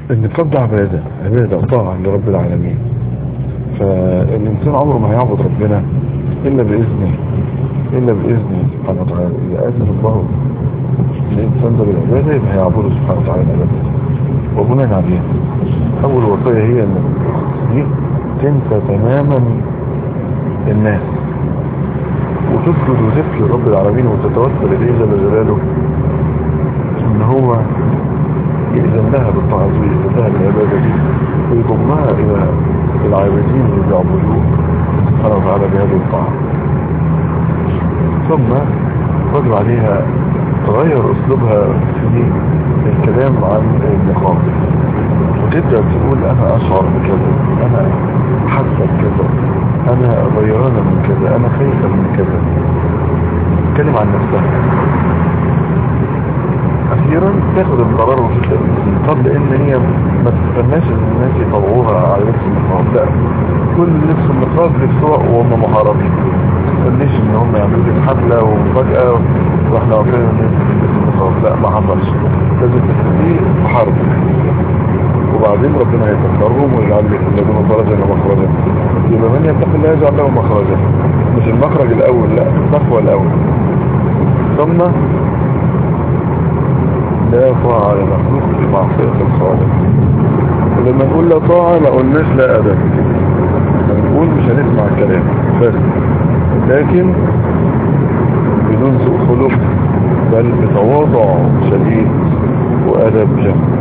النقاب ده عبادة عبادة طاعة لرب العالمين فالإنسان عمره ما هيعبد ربنا إلا بإذنه إلا بإذنه سبحانه وتعالى إذا أذن الله الإنسان ده بالعبادة يبقى هيعبده سبحانه وتعالى عبادة وبناء عليه أول وصية هي أن دي تنسى تماما الناس وتسجد وتبكي رب العالمين وتتوسل إليه جل جلاله إن هو يأذن لها بالطاعة ويأذن لها بالعبادة دي ويضمها إلى العابدين اللي بيعبدوه سبحانه وتعالى بهذه الطاعة ثم واجب عليها تغير أسلوبها في الكلام عن النقاب وتبدأ تقول أنا أشعر بكذا أنا حاسة بكذا أنا غيرانة من كذا أنا خايفة من كذا تتكلم عن نفسها أخيرا تاخد القرار وتبدأ النقاب لأن هي ما تستناش إن الناس يطوعوها على لبس النقاب لا كل لبس النقاب لبسوها وهم محاربين ما تستناش إن هم يعملوا لك حفلة وفجأة واحنا واقفين الناس تلبس النقاب لا ما حصلش لازم تخليه حرب وبعدين ربنا هيفكرهم ويجعل لهم فرجا ومخرجا يبقى من يتق الله يجعل له مخرجا مش المخرج الاول لا التقوى الاول ثم لا طاعة لمخلوق في معصية الخالق ولما نقول لا طاعة ما قلناش لا أدب نقول مش هنسمع الكلام بس لكن بدون سوء خلق بل بتواضع شديد وأدب جميل